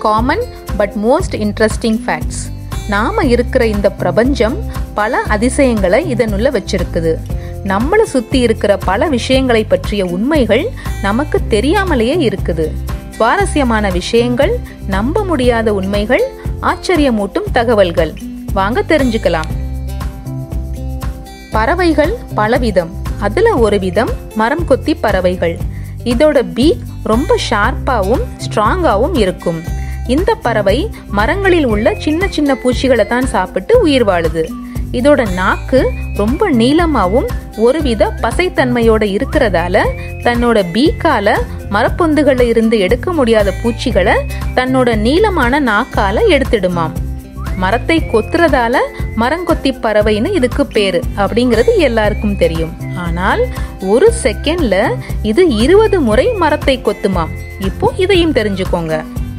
common but most interesting facts நாம இருக்கிற இந்த பிரபஞ்சம் பல அதிசயங்களை இதனுள்ள வச்சிருக்குது நம்மளை சுத்தி இருக்கிற பல விஷயங்களை பற்றிய உண்மைகள் நமக்கு தெரியாமலேயே இருக்குது சுவாரஸ்யமான விஷயங்கள் நம்ப முடியாத உண்மைகள் ஆச்சரியமூட்டும் தகவல்கள் வாங்க தெரிஞ்சுக்கலாம் பறவைகள் பலவிதம் அதுல ஒரு விதம் மரம் கொத்தி பறவைகள் இதோட பீக் ரொம்ப ஷார்ப்பாகவும் ஸ்ட்ராங்காகவும் இருக்கும் இந்த பறவை மரங்களில் உள்ள சின்ன சின்ன பூச்சிகளை தான் சாப்பிட்டு உயிர் வாழுது இதோட நாக்கு ரொம்ப நீளமாகவும் ஒருவித பசைத்தன்மையோட இருக்கிறதால தன்னோட பீக்கால மரப்பொந்துகளில் இருந்து எடுக்க முடியாத பூச்சிகளை தன்னோட நீளமான நாக்கால எடுத்துடுமாம் மரத்தை கொத்துறதால மரங்கொத்தி பறவைன்னு இதுக்கு பேரு அப்படிங்கிறது எல்லாருக்கும் தெரியும் ஆனால் ஒரு செகண்ட்ல இது இருபது முறை மரத்தை கொத்துமாம் இப்போ இதையும் தெரிஞ்சுக்கோங்க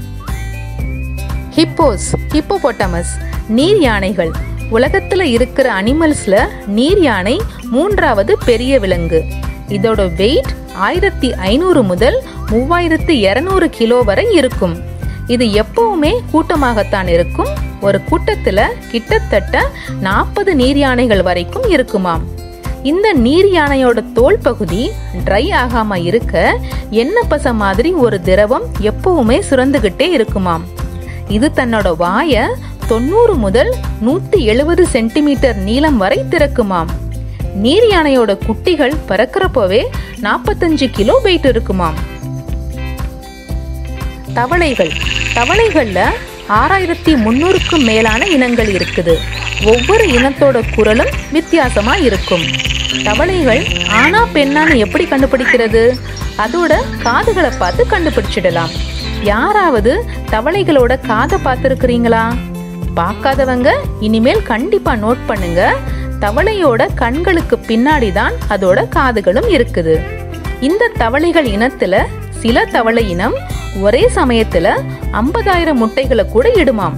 ஹிப்போஸ் ஹிப்போபொட்டமஸ் நீர் யானைகள் உலகத்துல இருக்கிற அனிமல்ஸ்ல நீர் யானை மூன்றாவது பெரிய விலங்கு இதோட வெயிட் ஆயிரத்தி ஐநூறு முதல் மூவாயிரத்து இருநூறு கிலோ வரை இருக்கும் இது எப்பவுமே கூட்டமாகத்தான் இருக்கும் ஒரு கூட்டத்துல கிட்டத்தட்ட நாற்பது நீர் யானைகள் வரைக்கும் இருக்குமாம் இந்த நீர் யானையோட தோல் பகுதி ட்ரை ஆகாம இருக்க எண்ணெய் பசை மாதிரி ஒரு திரவம் எப்பவுமே சுரந்துகிட்டே இருக்குமாம் இது தன்னோட வாய தொண்ணூறு முதல் நூத்தி எழுபது சென்டிமீட்டர் நீளம் வரை திறக்குமாம் நீர் யானையோட குட்டிகள் பறக்கிறப்பவே நாற்பத்தஞ்சு கிலோ வெயிட் இருக்குமாம் தவளைகள் தவளைகள்ல ஆறாயிரத்தி முன்னூறுக்கும் மேலான இனங்கள் இருக்குது ஒவ்வொரு இனத்தோட குரலும் வித்தியாசமா இருக்கும் தவளைகள் ஆனா பெண்ணான்னு எப்படி கண்டுபிடிக்கிறது அதோட காதுகளை பார்த்து கண்டுபிடிச்சிடலாம் யாராவது தவளைகளோட காதை பார்த்துருக்கிறீங்களா பார்க்காதவங்க இனிமேல் கண்டிப்பா நோட் பண்ணுங்க தவளையோட கண்களுக்கு பின்னாடி தான் அதோட காதுகளும் இருக்குது இந்த தவளைகள் இனத்துல சில தவளை இனம் ஒரே சமயத்துல ஐம்பதாயிரம் முட்டைகளை கூட இடுமாம்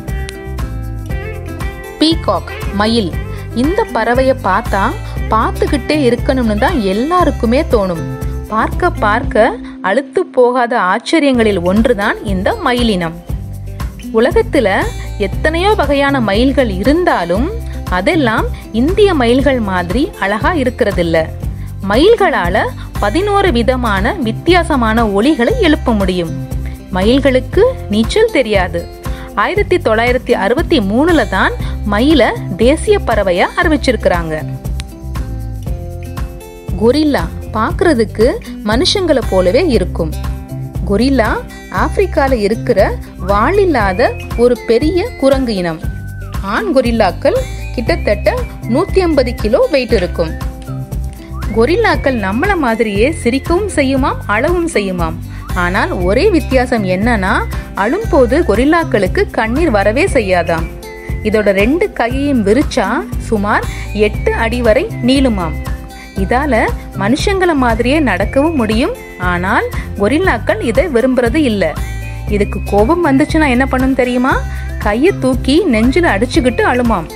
பீகாக் மயில் இந்த பறவையை பார்த்தா பார்த்துக்கிட்டே இருக்கணும்னு தான் எல்லாருக்குமே தோணும் பார்க்க பார்க்க அழுத்து போகாத ஆச்சரியங்களில் ஒன்றுதான் இந்த மயிலினம் உலகத்துல எத்தனையோ வகையான மயில்கள் இருந்தாலும் அதெல்லாம் இந்திய மயில்கள் மாதிரி அழகா இருக்கிறதில்ல மயில்களால பதினோரு விதமான வித்தியாசமான ஒலிகளை எழுப்ப முடியும் மயில்களுக்கு நீச்சல் தெரியாது ஆயிரத்தி தொள்ளாயிரத்தி அறுபத்தி மூணுல தான் மயில தேசிய பறவையா அறிவிச்சிருக்கிறாங்க கொரில்லா பார்க்கறதுக்கு மனுஷங்களை போலவே இருக்கும் கொரில்லா ஆப்பிரிக்கால இருக்கிற வாளில்லாத ஒரு பெரிய குரங்கு இனம் ஆண் கொரில்லாக்கள் கிட்டத்தட்ட நூத்தி ஐம்பது கிலோ வெயிட் இருக்கும் கொரில்லாக்கள் நம்மள மாதிரியே சிரிக்கவும் செய்யுமாம் அழவும் செய்யுமாம் ஆனால் ஒரே வித்தியாசம் என்னன்னா அழும்போது கொரில்லாக்களுக்கு கண்ணீர் வரவே செய்யாதாம் இதோட ரெண்டு கையையும் விரிச்சா சுமார் எட்டு அடி வரை நீளுமாம் இதால மனுஷங்களை மாதிரியே நடக்கவும் முடியும் ஆனால் கொரில்லாக்கள் இதை விரும்புறது இல்ல இதுக்கு கோபம் வந்துச்சுன்னா என்ன பண்ணும் தெரியுமா கையை தூக்கி நெஞ்சில அடிச்சுக்கிட்டு அழுமாம்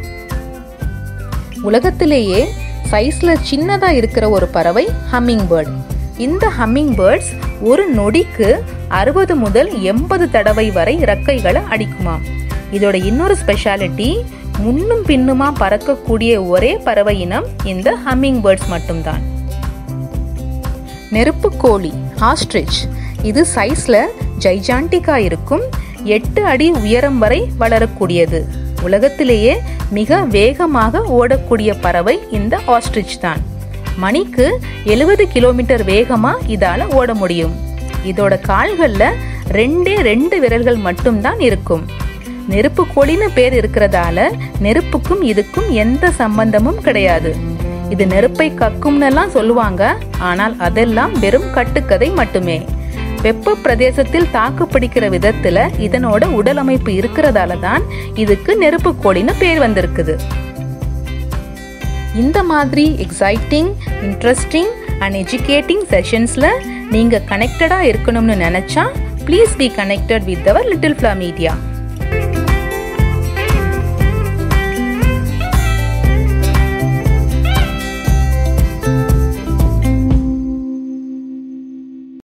உலகத்திலேயே சைஸ்ல சின்னதா இருக்கிற ஒரு பறவை ஹம்மிங் பேர்ட் இந்த ஹம்மிங் பேர்ட்ஸ் ஒரு நொடிக்கு அறுபது முதல் எண்பது தடவை வரை இறக்கைகளை அடிக்குமாம் இதோட இன்னொரு ஸ்பெஷாலிட்டி முன்னும் பின்னுமா பறக்கக்கூடிய ஒரே பறவை இனம் இந்த ஹம்மிங் பேர்ட்ஸ் மட்டும்தான் நெருப்பு கோழி ஆஸ்ட்ரிச் இது சைஸ்ல ஜைஜாண்டிக்கா இருக்கும் எட்டு அடி உயரம் வரை வளரக்கூடியது உலகத்திலேயே மிக வேகமாக ஓடக்கூடிய பறவை இந்த ஆஸ்ட்ரிச் தான் மணிக்கு எழுபது கிலோமீட்டர் வேகமா இதால ஓட முடியும் இதோட கால்கள்ல ரெண்டே ரெண்டு விரல்கள் மட்டும்தான் இருக்கும் நெருப்பு கோழின்னு பேர் இருக்கிறதால நெருப்புக்கும் இதுக்கும் எந்த சம்பந்தமும் கிடையாது இது நெருப்பை கக்கும்னெல்லாம் சொல்லுவாங்க ஆனால் அதெல்லாம் வெறும் கட்டுக்கதை மட்டுமே வெப்ப பிரதேசத்தில் தாக்கு பிடிக்கிற விதத்துல இதனோட உடல் அமைப்பு இருக்கிறதால தான் இதுக்கு நெருப்பு கோழின்னு பேர் வந்திருக்குது இந்த மாதிரி எக்ஸைட்டிங் இன்ட்ரெஸ்டிங் அண்ட் எஜுகேட்டிங் செஷன்ஸில் நீங்கள் கனெக்டடாக இருக்கணும்னு நினச்சா please be connected with our little flower media